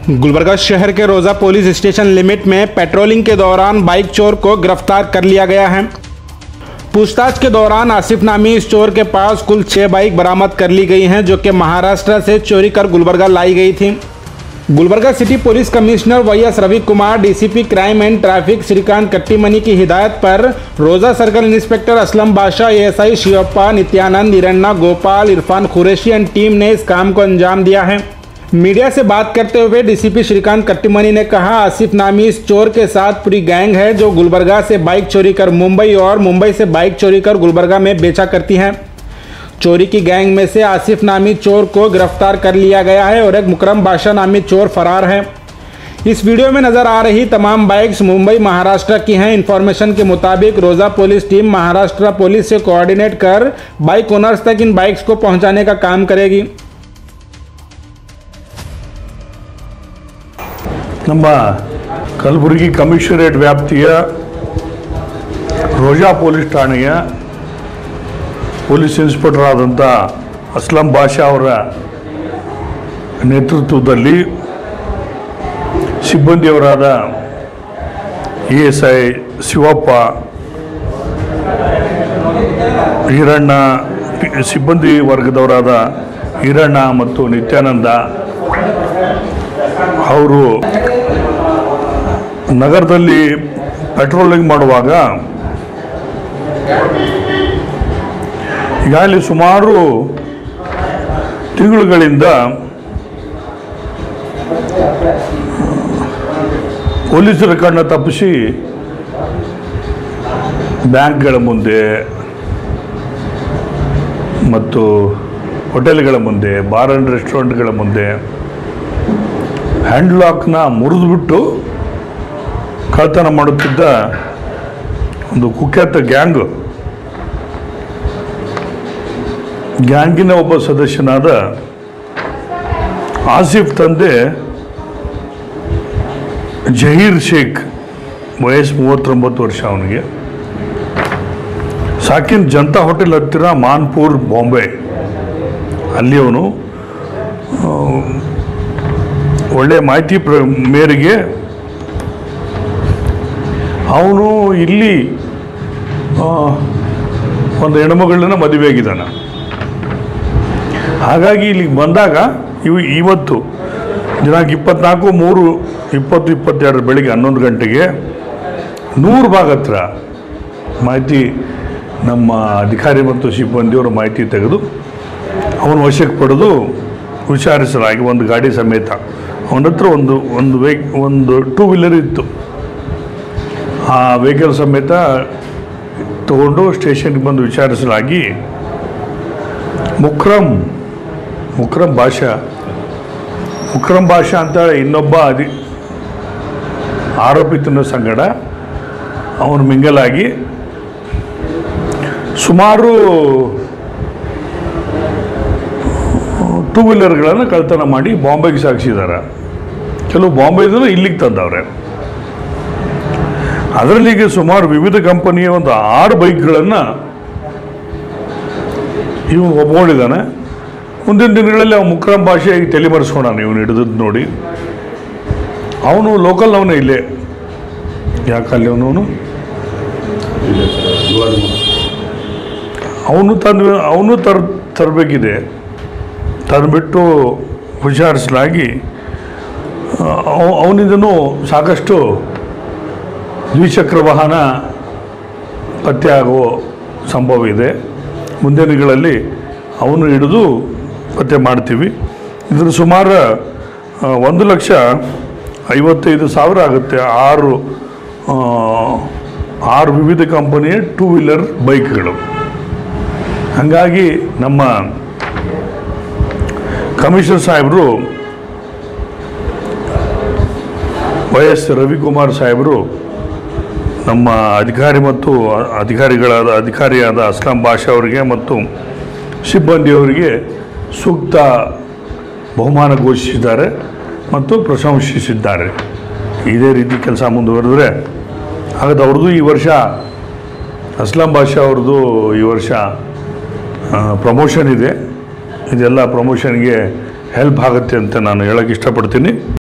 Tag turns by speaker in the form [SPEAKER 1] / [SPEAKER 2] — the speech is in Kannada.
[SPEAKER 1] गुलबर्गा शहर के रोजा पुलिस स्टेशन लिमिट में पेट्रोलिंग के दौरान बाइक चोर को गिरफ्तार कर लिया गया है पूछताछ के दौरान आसिफ नामी इस चोर के पास कुल छह बाइक बरामद कर ली गई हैं जो कि महाराष्ट्र से चोरी कर गुलबर्गा लाई गई थी Gulbarga city police commissioner Y S Ravi Kumar DCP crime and traffic Shrikant Kattimani की हिदायत पर Roza circle inspector Aslam Badshah ASI Shivappa Nityanand Hiranna Gopal Irfan Qureshi and team ने इस काम को अंजाम दिया है मीडिया से बात करते हुए डीसीपी श्रीकांत कट्टीमनी ने कहा आसिफ नामी इस चोर के साथ पूरी गैंग है जो गुलबर्गा से बाइक चोरी कर मुंबई और मुंबई से बाइक चोरी कर गुलबर्गा में बेचा करती हैं चोरी की गैंग में से आसिफ नामी चोर को गिरफ्तार कर लिया गया है और एक मुकरम बादशाह नामी चोर फरार है इस वीडियो में नजर आ रही तमाम बाइक्स मुंबई महाराष्ट्र की हैं इन्फॉर्मेशन के मुताबिक Roza police team Maharashtra police से कोऑर्डिनेट कर बाइक ओनर्स तक इन बाइक्स को पहुंचाने का काम करेगी
[SPEAKER 2] ನಮ್ಮ ಕಲಬುರಗಿ ಕಮಿಷನರೇಟ್ ವ್ಯಾಪ್ತಿಯ ರೋಜಾ ಪೊಲೀಸ್ ಠಾಣೆಯ ಪೊಲೀಸ್ ಇನ್ಸ್ಪೆಕ್ಟರ್ ಆದಂಥ ಅಸ್ಲಂ ಬಾಷಾ ಅವರ ನೇತೃತ್ವದಲ್ಲಿ ಸಿಬ್ಬಂದಿಯವರಾದ A S I Shivappa Hiranna P- ಸಿಬ್ಬಂದಿ ವರ್ಗದವರಾದ ಹಿರಣ್ಣ ಮತ್ತು ನಿತ್ಯಾನಂದ ಅವರು ನಗರದಲ್ಲಿ ಪೆಟ್ರೋಲಿಂಗ್ ಮಾಡುವಾಗ ಈಗಾಗಲೇ ಸುಮಾರು ತಿಂಗಳುಗಳಿಂದ ಪೊಲೀಸರ ಕಣ್ಣ ತಪ್ಪಿಸಿ ಬ್ಯಾಂಕ್ಗಳ ಮುಂದೆ ಮತ್ತು ಹೋಟೆಲ್ಗಳ ಮುಂದೆ ಬಾರ್ ಆ್ಯಂಡ್ ರೆಸ್ಟೋರೆಂಟ್ಗಳ ಮುಂದೆ ಹ್ಯಾಂಡ್ಲಾಕ್ನ ಮುರಿದುಬಿಟ್ಟು ಕಳ್ತನ ಮಾಡುತ್ತಿದ್ದ ಒಂದು ಕುಖ್ಯಾತ ಗ್ಯಾಂಗ್ ಗ್ಯಾಂಗಿನ ಒಬ್ಬ ಸದಸ್ಯನಾದ ಆಸಿಫ್ ತಂದೆ ಜಹೀರ್ ಶೇಖ್ ವಯಸ್ಸು ಮೂವತ್ತೊಂಬತ್ತು ವರ್ಷ ಅವನಿಗೆ ಸಾಕಿನ್ ಜನತಾ ಹೋಟೆಲ್ ಹತ್ತಿರ ಮಾನ್ಪುರ್ ಬಾಂಬೆ ಅಲ್ಲಿ ಅವನು ಒಳ್ಳೆಯ ಮಾಹಿತಿ ಪ್ರ ಮೇರೆಗೆ ಅವನು ಇಲ್ಲಿ ಆ, ಒಂದು ಹೆಣ್ಮಗಳನ್ನ ಮದುವೆಯಾಗಿದ್ದಾನೆ ಹಾಗಾಗಿ ಇಲ್ಲಿಗೆ ಬಂದಾಗ ಇವು ಇವತ್ತು ದಿನಾಂಕ ಇಪ್ಪತ್ನಾಲ್ಕು ಮೂರು ಇಪ್ಪತ್ತು ಇಪ್ಪತ್ತೆರಡರ ಬೆಳಿಗ್ಗೆ ಹನ್ನೊಂದು ಗಂಟೆಗೆ ನೂರು ಭಾಗ ಹತ್ರ ಮಾಹಿತಿ ನಮ್ಮ ಅಧಿಕಾರಿ ಮತ್ತು ಸಿಬ್ಬಂದಿಯವರು ಮಾಹಿತಿ ತೆಗೆದು ಅವನು ವಶಕ್ಕೆ ಪಡೆದು ವಿಚಾರಿಸಲಾಗಿ ಒಂದು ಗಾಡಿ ಸಮೇತ ಅವನ ಹತ್ರ ಒಂದು ಒಂದು ವೆಹಿ ಒಂದು ಟೂ ವೀಲರ್ ಇತ್ತು ಆ ವೆಹಿಕಲ್ ಸಮೇತ ತಗೊಂಡು ಸ್ಟೇಷನ್ಗೆ ಬಂದು ವಿಚಾರಿಸಲಾಗಿ ಮುಕ್ರಮ್ ಮುಕ್ರಮ್ ಭಾಷಾ ಮುಕ್ರಮ್ ಭಾಷಾ ಅಂತ ಇನ್ನೊಬ್ಬ ಅಧಿ ಆರೋಪಿತನ ಸಂಗಡ ಅವನು ಮಿಂಗಲಾಗಿ ಸುಮಾರು ಟೂ ವೀಲರ್ಗಳನ್ನು ಕಳ್ತನ ಮಾಡಿ ಬಾಂಬೆಗೆ ಸಾಗಿಸಿದ್ದಾರೆ ಕೆಲವು ಬಾಂಬೆದಿಂದ ಇಲ್ಲಿಗೆ ತಂದವ್ರೆ ಅದರಲ್ಲಿ ಈಗ ಸುಮಾರು ವಿವಿಧ ಕಂಪನಿಯ ಒಂದು ಆರು ಬೈಕ್ಗಳನ್ನು ಇವನು ಒಪ್ಕೊಂಡಿದ್ದಾನೆ ಮುಂದಿನ ದಿನಗಳಲ್ಲಿ ಅವನು ಮುಕ್ರಮ್ ಭಾಷೆಯಾಗಿ ತಲೆಮರೆಸ್ಕೊಂಡಾನೆ ಇವನು ಹಿಡಿದದ್ದು ನೋಡಿ ಅವನು ಲೋಕಲ್ ಅವನೇ ಇಲ್ಲೇ ಯಾಕಲ್ಲಿ ಅವನು ಅವನು ತಂದು ಅವನು ತರ್ ತರಬೇಕಿದೆ ತಂದುಬಿಟ್ಟು ವಿಚಾರಿಸಲಾಗಿ ಅವನಿಂದನೂ ಸಾಕಷ್ಟು ದ್ವಿಚಕ್ರ ವಾಹನ ಪತ್ತೆ ಆಗುವ ಸಂಭವ ಇದೆ ಮುಂದಿನ ದಿನಗಳಲ್ಲಿ ಅವನು ಹಿಡಿದು ಪತ್ತೆ ಮಾಡ್ತೀವಿ ಇದ್ರ ಸುಮಾರು ಆ, ಒಂದು ಲಕ್ಷ ಐವತ್ತೈದು ಸಾವಿರ ಆಗುತ್ತೆ ಆರು ಆ, ಆರು ವಿವಿಧ ಕಂಪನಿಯ ಟೂ ವೀಲರ್ ಬೈಕ್ಗಳು ಹಾಗಾಗಿ ನಮ್ಮ ಕಮಿಷನರ್ ಸಾಹೇಬರು ವೈ ಎಸ್ ರವಿಕುಮಾರ್ ಸಾಹೇಬರು ನಮ್ಮ ಅಧಿಕಾರಿ ಮತ್ತು ಅ- ಅಧಿಕಾರಿಗಳಾದ ಅಧಿಕಾರಿಯಾದ ಅಸ್ಲಾಂ ಬಾಷಾ ಅವರಿಗೆ ಮತ್ತು ಸಿಬ್ಬಂದಿಯವರಿಗೆ ಸೂಕ್ತ ಬಹುಮಾನ ಘೋಷಿಸಿದ್ದಾರೆ ಮತ್ತು ಪ್ರಶಂಸಿಸಿದ್ದಾರೆ ಇದೇ ರೀತಿ ಕೆಲಸ ಮುಂದುವರೆದ್ರೆ ಹಾಗಾದ್ರೆ ಅವ್ರದ್ದು ಈ ವರ್ಷ ಅಸ್ಲಾಂ ಬಾಷಾ ಅವ್ರದ್ದು ಈ ವರ್ಷ ಪ್ರಮೋಷನ್ ಇದೆ ಇದೆಲ್ಲ ಪ್ರಮೋಷನ್ಗೆ ಹೆಲ್ಪ್ ಆಗುತ್ತೆ ಅಂತ ನಾನು ಹೇಳೋಕ್ಕೆ ಇಷ್ಟಪಡ್ತೀನಿ